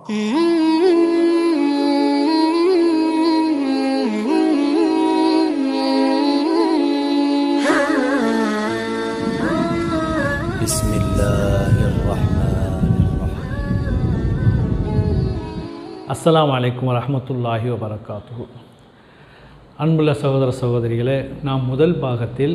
بسم الله الرحمن الرحيم அஸ்ஸலாமு அலைக்கும் வரஹ்மத்துல்லாஹி வபரகாத்துஹு அன்புள்ள சகோதர சகோதரிகளே நாம் முதல் பாகத்தில்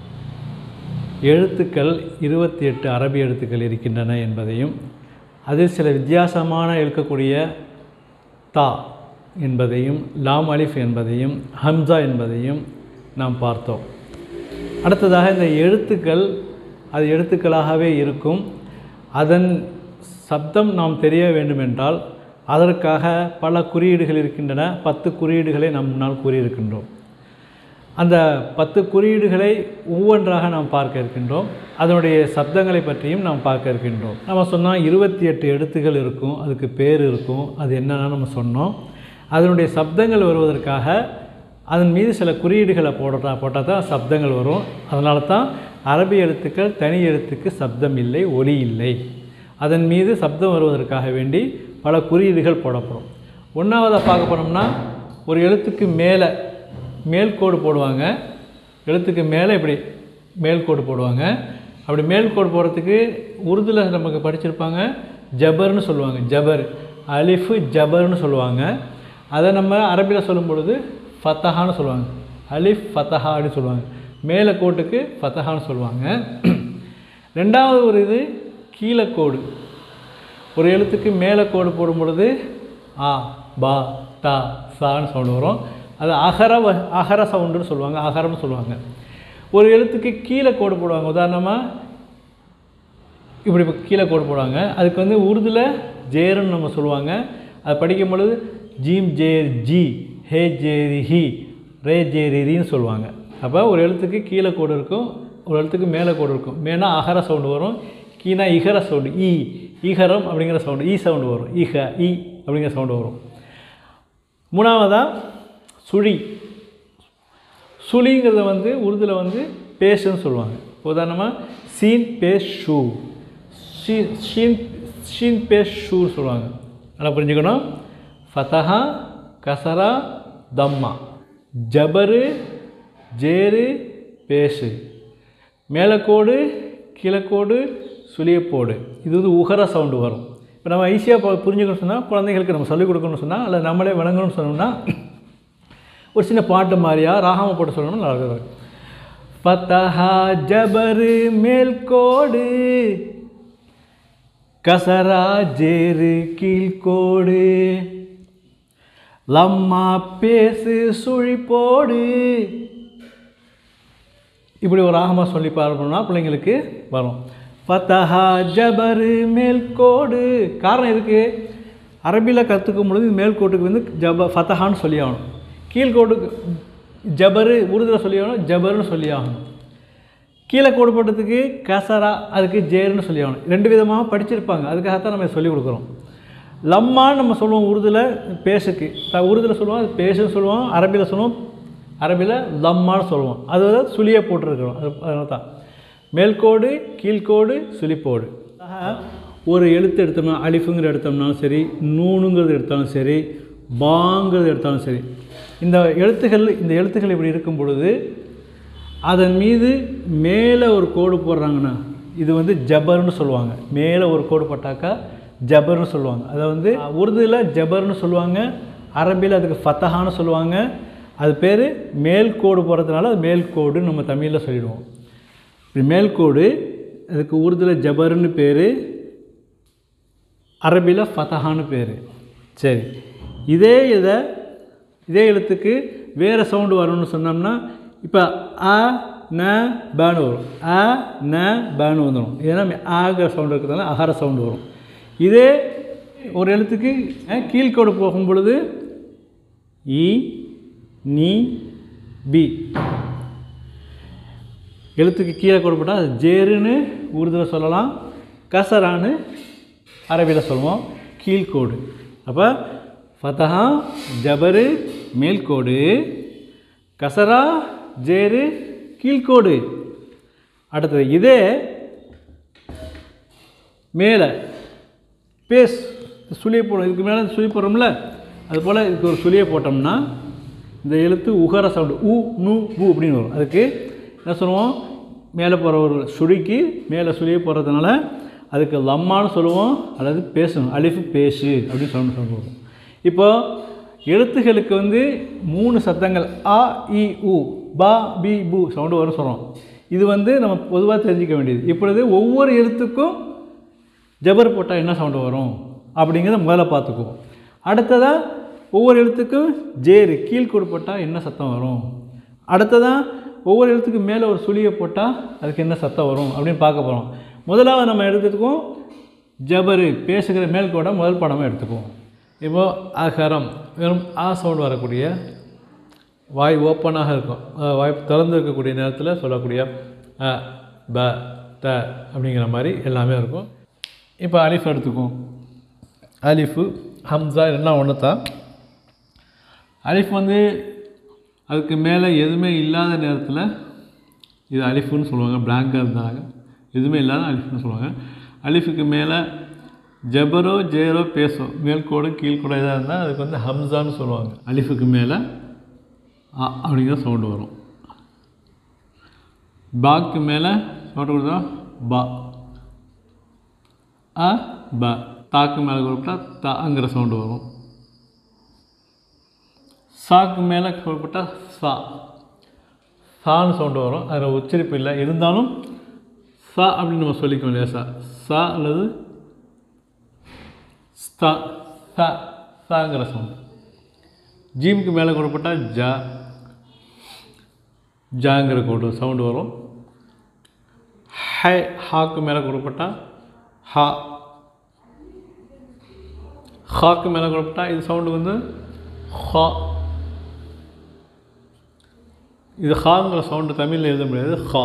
எழுத்துக்கள் இருபத்தி எட்டு அரபி எழுத்துக்கள் இருக்கின்றன என்பதையும் அதில் சில வித்தியாசமான இருக்கக்கூடிய தா என்பதையும் லாம் அலிஃப் என்பதையும் ஹம்சா என்பதையும் நாம் பார்த்தோம் அடுத்ததாக இந்த எழுத்துக்கள் அது எழுத்துக்களாகவே இருக்கும் அதன் சப்தம் நாம் தெரிய வேண்டுமென்றால் அதற்காக பல குறியீடுகள் இருக்கின்றன பத்து குறியீடுகளை நாம் முன்னால் கூறியிருக்கின்றோம் அந்த பத்து குறியீடுகளை ஒவ்வொன்றாக நாம் பார்க்க இருக்கின்றோம் அதனுடைய சப்தங்களை பற்றியும் நாம் பார்க்க இருக்கின்றோம் நம்ம சொன்னால் இருபத்தி எட்டு எழுத்துக்கள் இருக்கும் அதுக்கு பேர் இருக்கும் அது என்னென்னு நம்ம சொன்னோம் அதனுடைய சப்தங்கள் வருவதற்காக அதன் மீது சில குறியீடுகளை போடுறா போட்டால் தான் சப்தங்கள் வரும் அதனால தான் அரபி எழுத்துக்கள் தனி எழுத்துக்கு சப்தம் இல்லை ஒலி இல்லை அதன் மீது சப்தம் வருவதற்காக வேண்டி பல குறியீடுகள் போடப்படும் ஒன்றாவதாக பார்க்க போனோம்னா ஒரு எழுத்துக்கு மேலே மேல்கோடு போடுவாங்க எழுத்துக்கு மேலே இப்படி மேல்கோடு போடுவாங்க அப்படி மேல்கோடு போடுறதுக்கு உருதுல நமக்கு படிச்சிருப்பாங்க ஜபர்னு சொல்லுவாங்க ஜபர் அலிஃபு ஜபர்னு சொல்லுவாங்க அதை நம்ம அரபியில் சொல்லும் பொழுது ஃபத்தஹான்னு சொல்லுவாங்க அலிஃப் ஃபத்தஹா அப்படின்னு சொல்லுவாங்க மேலே கோட்டுக்கு ஃபத்தஹான்னு சொல்லுவாங்க ரெண்டாவது ஒரு இது கீழே கோடு ஒரு எழுத்துக்கு மேலே கோடு போடும் பொழுது ஆ பா தா சான்னு சவுண்டு வரும் அது அகர வ- அகர சவுண்டுன்னு சொல்லுவாங்க அகரம்னு சொல்லுவாங்க ஒரு எழுத்துக்கு கீழே கோடு போடுவாங்க உதாரணமாக இப்படி இப்ப கீழே கோடு போடுவாங்க அதுக்கு வந்து உருதுல ஜேருன்னு நம்ம சொல்லுவாங்க அது படிக்கும் பொழுது ஜீம் ஜேர் ஜி ஹே ஜேரி ஹி ரே ஜேரி ரின்னு சொல்லுவாங்க அப்போ ஒரு எழுத்துக்கு கீழே கோடு இருக்கும் ஒரு எழுத்துக்கு மேலே கோடு இருக்கும் மேனா அகர சவுண்டு வரும் கீனா இகர சவுண்டு ஈ ஈகரம் அப்படிங்கிற சவுண்டு ஈ சவுண்டு வரும் ஈக ஈ அப்படிங்கிற சவுண்டு வரும் மூணாவதாக சுழி சுழிங்கிறத வந்து உருதுல வந்து பேஷுன்னு சொல்லுவாங்க உதாரணமாக சீன் பேஷ் ஷூ ஷீன் ஷீன் ஷீன் பேஷ் ஷூன்னு சொல்லுவாங்க நல்லா புரிஞ்சுக்கணும் ஃபதஹா கசரா தம்மா ஜபரு ஜேரு பேஷு மேலக்கோடு கீழக்கோடு சுழியப்போடு இது வந்து உகர சவுண்டு வரும் இப்போ நம்ம ஈஸியாக புரிஞ்சுக்கணும்னு சொன்னால் குழந்தைகளுக்கு நம்ம சொல்லிக் கொடுக்கணும்னு சொன்னால் அல்லது நம்மளே விளங்கணும்னு சொன்னோம்னா ஒரு சின்ன பாட்டு மாதிரியா ராகம போட்டு சொல்லணும் நல்லா இருக்கும் ஃபத்தஹா ஜபரு மேல்கோடு கசரா ஜேரு கீழ்கோடு லம்மா பேசு சுழிப்போடு இப்படி ஒரு ராகமாக சொல்லி பார்க்கணும்னா பிள்ளைங்களுக்கு வரும் ஃபத்தஹா ஜபரு மேல்கோடு காரணம் இருக்கு அரபியில் கற்றுக்கும் பொழுது மேல்கோட்டுக்கு வந்து ஜப ஃபத்தஹான்னு சொல்லி ஆகணும் கீழ்கோட்டுக்கு ஜபரு உருதுல சொல்லி ஆகணும் ஜபருன்னு சொல்லி ஆகணும் கீழே கோடு போட்டதுக்கு கசரா அதுக்கு ஜேருன்னு சொல்லி ஆகணும் ரெண்டு விதமாக படிச்சிருப்பாங்க அதுக்காகத்தான் நம்ம சொல்லிக் கொடுக்குறோம் லம்மான்னு நம்ம சொல்லுவோம் உருதுல பேசுக்கு த உருதுல சொல்லுவோம் அது பேசுன்னு சொல்லுவோம் அரபியில் சொல்லுவோம் அரபியில் லம்மான்னு சொல்லுவோம் அது வந்து சுழியை போட்டிருக்கிறோம் அது அதனால தான் மேல்கோடு கீழ்கோடு சுழிப்போடு ஆக, ஒரு எழுத்து எடுத்தோம்னா அலிஃபுங்கிற எடுத்தோம்னாலும் சரி நூனுங்கிறது எடுத்தாலும் சரி பாங்கிறது எடுத்தாலும் சரி இந்த எழுத்துக்கள் இந்த எழுத்துக்கள் இப்படி இருக்கும் பொழுது அதன் மீது மேலே ஒரு கோடு போடுறாங்கன்னா இது வந்து ஜபர்னு சொல்லுவாங்க மேலே ஒரு கோடு போட்டாக்கா ஜபர்னு சொல்லுவாங்க அதை வந்து உருதுல ஜபர்னு சொல்லுவாங்க அரபியில் அதுக்கு ஃபத்தஹான்னு சொல்லுவாங்க அது பேர் மேல் கோடு போடுறதுனால அது மேல் கோடுன்னு நம்ம தமிழில் சொல்லிடுவோம் இப்படி மேல் கோடு அதுக்கு உருதுல ஜபர்னு பேர் அரபியில் ஃபத்தஹான்னு பேர் சரி இதே இதை இதே எழுத்துக்கு வேறு சவுண்டு வரணும்னு சொன்னோம்னா இப்போ அ ந பேனு வரும் அ ந பேனு வந்துடும் ஏன்னா ஆகிற சவுண்டு இருக்கிறதுனால அகர சவுண்டு வரும் இதே ஒரு எழுத்துக்கு அஹ், கீழ்க்கோடு போகும் பொழுது இ நீ பி எழுத்துக்கு கீழே கோடு போட்டால் அது ஜேருன்னு உருதுல சொல்லலாம் கசரான்னு அரபியில் சொல்லுவோம் கீழ்கோடு அப்போ ஃபதஹா ஜபரு மேல்கோடு கசரா ஜேரு கீழ்கோடு அடுத்தது இதே மேலே பேஸ் சுழியை போடும் இதுக்கு மேலே சுழி போடுறோம்ல அதுபோல் இதுக்கு ஒரு சுழியை போட்டோம்னா இந்த எழுத்து உகர சவுண்டு உ நு உ அப்படின்னு வரும் அதுக்கு என்ன சொல்லுவோம் மேலே போகிற ஒரு சுழிக்கு மேலே சுழியை போடுறதுனால அதுக்கு லம்மான்னு சொல்லுவோம் அல்லது பேசணும் அலிஃபு பேசு அப்படின்னு சொல்லணும் சொல்லுவோம் இப்போ எழுத்துகளுக்கு வந்து மூணு சத்தங்கள் அ இ உ பா பி பு சவுண்டு வரும் சொல்கிறோம் இது வந்து நம்ம பொதுவாக தெரிஞ்சிக்க வேண்டியது இப்பொழுது ஒவ்வொரு எழுத்துக்கும் ஜபர் போட்டால் என்ன சவுண்டு வரும் அப்படிங்கிறத முதல்ல பார்த்துக்குவோம் அடுத்ததாக ஒவ்வொரு எழுத்துக்கும் ஜேரு கீழ்கூடு போட்டால் என்ன சத்தம் வரும் அடுத்ததாக ஒவ்வொரு எழுத்துக்கு மேலே ஒரு சுழியை போட்டால் அதுக்கு என்ன சத்தம் வரும் அப்படின்னு பார்க்க போகிறோம் முதலாவது நம்ம எடுத்துக்குவோம் ஜபரு பேசுகிற மேல்கோடை முதல் படமாக எடுத்துக்குவோம் இப்போது அகரம் வெறும் ஆ சவுண்ட் வரக்கூடிய வாய் ஓப்பனாக இருக்கும் அஹ் வாய் திறந்து இருக்கக்கூடிய நேரத்தில் சொல்லக்கூடிய அ ப த அப்படிங்கிற மாதிரி எல்லாமே இருக்கும் இப்போ அலிஃப் எடுத்துக்குவோம் அலிஃபு ஹம்சா எல்லாம் ஒன்று தான் அலிஃப் வந்து அதுக்கு மேலே எதுவுமே இல்லாத நேரத்தில் இது அலிஃபுன்னு சொல்லுவாங்க பிளாங்காக இருந்தாங்க எதுவுமே இல்லாத அலிஃப்னு சொல்லுவாங்க அலிஃபுக்கு மேலே ஜபரோ ஜேரோ பேசோ மேல்கோடு கீழ்கோடு எதாக இருந்தால் அதுக்கு வந்து ஹம்சான்னு சொல்லுவாங்க அலிஃபுக்கு மேலே அ அப்படிங்கிற சவுண்டு வரும் பாக்கு மேலே சவுண்டு கொடுத்தா பா அ ப தாக்கு மேலே கொடுத்தா தாங்கிற சவுண்டு வரும் சாக்கு மேலே கொடுப்பட்டா சா சான்னு சவுண்டு வரும் அதில் உச்சரிப்பு இல்லை இருந்தாலும் சா அப்படின்னு நம்ம சொல்லிக்கோம் இல்லையா சா சா அல்லது ஸ்தா ச சாங்கிற சவுண்டு ஜீமுக்கு மேலே கொடுப்பட்டா ஜா ஜாங்கிற கோடு சவுண்டு வரும் ஹை ஹாக்கு மேலே கொடுப்பட்டா ஹா ஹாக்கு மேலே கொடுப்பட்டா இது சவுண்டு வந்து ஹா இது ஹாங்கிற சவுண்டு தமிழில் எழுத முடியாது ஹா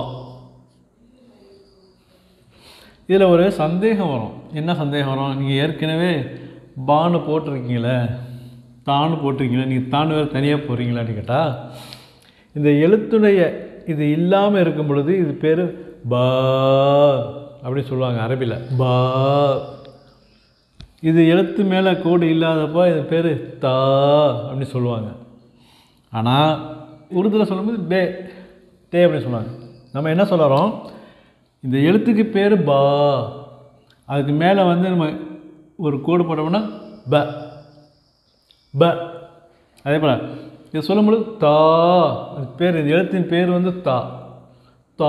இதில் ஒரு சந்தேகம் வரும் என்ன சந்தேகம் வரும் நீங்கள் ஏற்கனவே பானு போட்டிருக்கீங்களே தானு போட்டிருக்கீங்களே நீங்கள் தானு வேறு தனியாக போடுறீங்களான்னு கேட்டால் இந்த எழுத்துடைய இது இல்லாமல் இருக்கும் பொழுது இது பேர் பா அப்படின்னு சொல்லுவாங்க அரபியில் பா இது எழுத்து மேலே கோடு இல்லாதப்போ இது பேர் தா அப்படின்னு சொல்லுவாங்க ஆனால் உருதுல சொல்லும்போது பே தே அப்படின்னு சொல்லுவாங்க நம்ம என்ன சொல்லுறோம் இந்த எழுத்துக்கு பேர் பா அதுக்கு மேலே வந்து நம்ம ஒரு கோடு போட்டோம்னா ப ப அதே போல் இது சொல்லும்பொழுது தா அது பேர் இந்த எழுத்தின் பேர் வந்து தா தா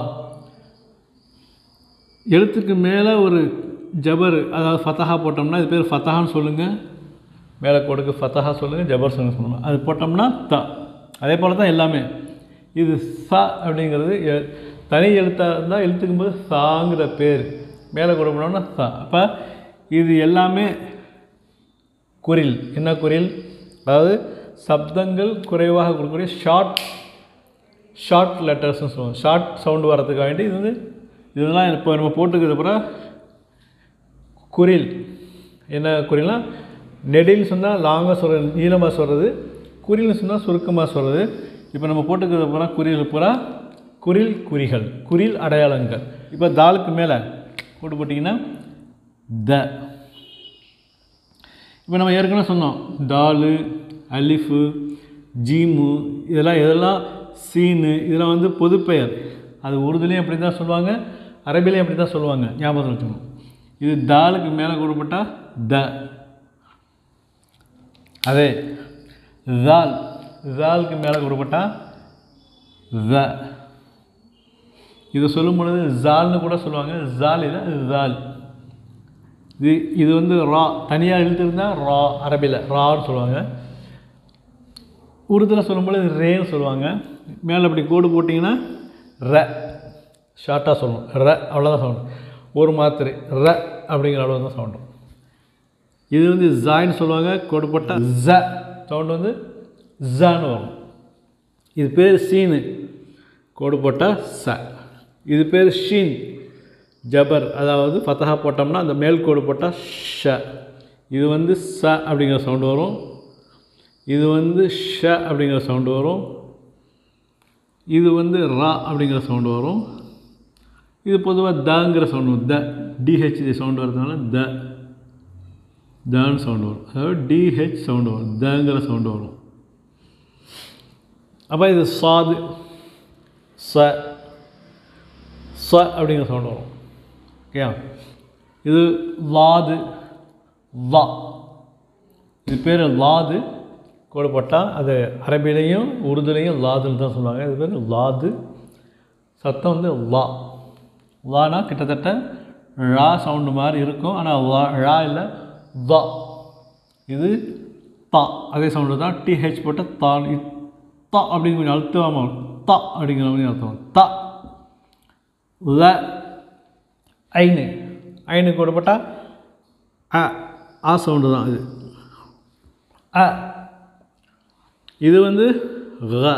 எழுத்துக்கு மேலே ஒரு ஜபர் அதாவது ஃபத்தஹா போட்டோம்னா இது பேர் ஃபத்தஹான்னு சொல்லுங்கள் மேலே கோடுக்கு ஃபத்தஹா சொல்லுங்கள் ஜபர் சொல்லுங்க சொல்லணும் அது போட்டோம்னா த அதே போல் தான் எல்லாமே இது ச அப்படிங்கிறது எ- தனி எழுத்தாக இருந்தால் எழுத்துக்கும் போது சாங்கிற பேர் மேலே கோடு போனோம்னா ச அப்போ இது எல்லாமே குரில் என்ன குரில் அதாவது சப்தங்கள் குறைவாக கொடுக்கக்கூடிய ஷார்ட் ஷார்ட் லெட்டர்ஸ்னு சொல்லுவோம் ஷார்ட் சவுண்டு வரதுக்காக வேண்டி இது வந்து இதெல்லாம் இப்போ நம்ம போட்டுக்கிறது அப்புறம் குரில் என்ன குறில்னா நெடில் சொன்னால் லாங்காக சொல்கிறது நீளமாக சொல்கிறது குறில்னு சொன்னால் சுருக்கமாக சொல்கிறது இப்போ நம்ம போட்டுக்கிறது பூரா குறில் பூரா குரில் குறிகள் குறில் அடையாளங்கள் இப்போ தாலுக்கு மேலே போட்டு போட்டிங்கன்னா த இப்போ நம்ம ஏற்கனவே சொன்னோம் தாலு அலிஃபு ஜீமு இதெல்லாம் இதெல்லாம் சீனு இதெல்லாம் வந்து பொதுப்பெயர் அது உருதுலேயும் அப்படி தான் சொல்லுவாங்க அரபிலையும் அப்படி தான் சொல்லுவாங்க ஞாபகம் வச்சுக்கணும் இது தாலுக்கு மேலே கூடப்பட்டா த அதே ஜால் ஜாலுக்கு மேலே கூடப்பட்டா த இது சொல்லும் பொழுது ஜால்னு கூட சொல்லுவாங்க ஜால் இல்லை ஜால் இது இது வந்து ரா தனியாக எழுத்துருந்தால் ரா அரபியில் ரான்னு சொல்லுவாங்க உருதுல சொல்லும்பொழுது ரேன்னு சொல்லுவாங்க மேலே அப்படி கோடு போட்டிங்கன்னா ர ஷார்ட்டாக சொல்லணும் ர அவ்வளோதான் சவுண்டு ஒரு மாத்திரை ர அப்படிங்கிற அளவு தான் சவுண்டு இது வந்து ஜாயின்னு சொல்லுவாங்க கோடு போட்டால் ஜ சவுண்டு வந்து ஜான்னு வரும் இது பேர் சீனு கோடு போட்டால் ச இது பேர் ஷீன் ஜபர் அதாவது ஃபத்தஹா போட்டோம்னா அந்த மேல் கோடு போட்டால் ஷ இது வந்து ச அப்படிங்கிற சவுண்டு வரும் இது வந்து ஷ அப்படிங்கிற சவுண்டு வரும் இது வந்து ரா அப்படிங்கிற சவுண்டு வரும் இது பொதுவாக தங்கிற சவுண்டு வரும் த டிஹெச்டி சவுண்டு வரதுனால த தன்னு சவுண்டு வரும் அதாவது டிஹெச் சவுண்டு வரும் தங்கிற சவுண்டு வரும் அப்போ இது சாது ச ச அப்படிங்கிற சவுண்டு வரும் ஓகே இது லாது லா இது பேர் லாது கூடப்பட்டால் அது அரபிலையும் உருதுலையும் லாதுன்னு தான் சொல்லுவாங்க இது பேர் லாது சத்தம் வந்து லா லானா கிட்டத்தட்ட ழா சவுண்டு மாதிரி இருக்கும் ஆனால் லா ழா இல்லை தா இது தா அதே சவுண்டு தான் டிஹெச் போட்டு தா இ- தா அப்படின்னு கொஞ்சம் அழுத்தமாக வரும். தா அப்படிங்கிற மாதிரி அர்த்தம் தா ல ஐனு ஐனு கூடப்பட்டா அ ஆ சவுண்டு தான் இது அ இது வந்து க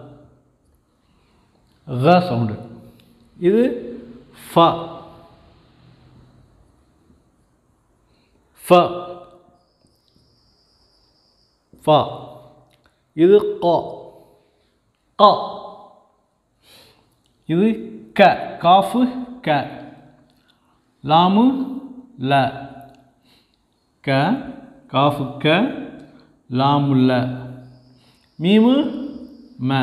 க சவுண்டு இது ஃப ஃப ஃப இது க க இது க காஃபு க லாமு ல க காஃபு க லாமு ல மீமு ம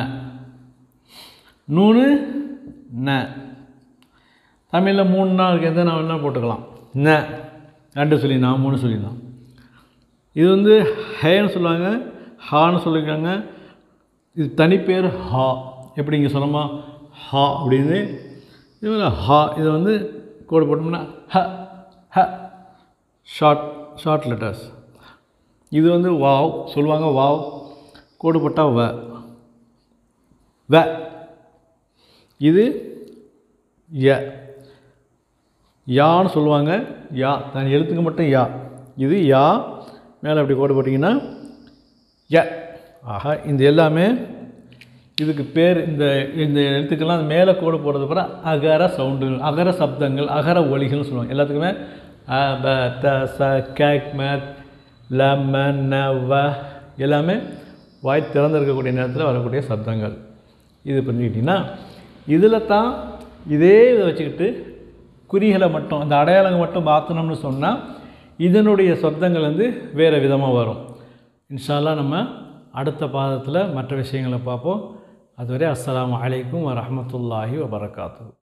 நூனு ந தமிழில் மூணு நாள் இருக்குது எந்த நான் வேணால் போட்டுக்கலாம் ந ரெண்டு சொல்லிடலாம் மூணு சொல்லிடலாம் இது வந்து ஹேன்னு சொல்லுவாங்க ஹான்னு சொல்லியிருக்காங்க இது தனிப்பேர் ஹா எப்படி இங்கே சொல்லமா ஹா அப்படின்னு இது வந்து ஹா இதை வந்து கோடு போட்டோம்னா ஹ ஹ ஷார்ட் ஷார்ட் லெட்டர்ஸ் இது வந்து வாவ் சொல்லுவாங்க வாவ் கோடு போட்டால் வ வ இது ய யான்னு சொல்லுவாங்க யா தன் எழுத்துக்கு மட்டும் யா இது யா மேலே அப்படி கோடு போட்டிங்கன்னா ய ஆஹா இந்த எல்லாமே இதுக்கு பேர் இந்த இந்த எழுத்துக்கெல்லாம் மேலே கோடு போடுறது பிற அகர சவுண்டு அகர சப்தங்கள் அகர ஒலிகள்னு சொல்லுவாங்க எல்லாத்துக்குமே அ ப த ச கேக் மேத் ல ம ந வ எல்லாமே வாய் திறந்திருக்கக்கூடிய நேரத்தில் வரக்கூடிய சப்தங்கள் இது புரிஞ்சுக்கிட்டிங்கன்னா இதில் தான் இதே இதை வச்சுக்கிட்டு குறிகளை மட்டும் அந்த அடையாளங்கள் மட்டும் மாற்றணும்னு சொன்னால் இதனுடைய சப்தங்கள் வந்து வேறு விதமாக வரும் இன்ஷால்லா நம்ம அடுத்த பாதத்தில் மற்ற விஷயங்களை பார்ப்போம் அதுவரை அஸ்ஸலாமு அலைக்கும் வரஹ்மத்துல்லாஹி வபரகாத்து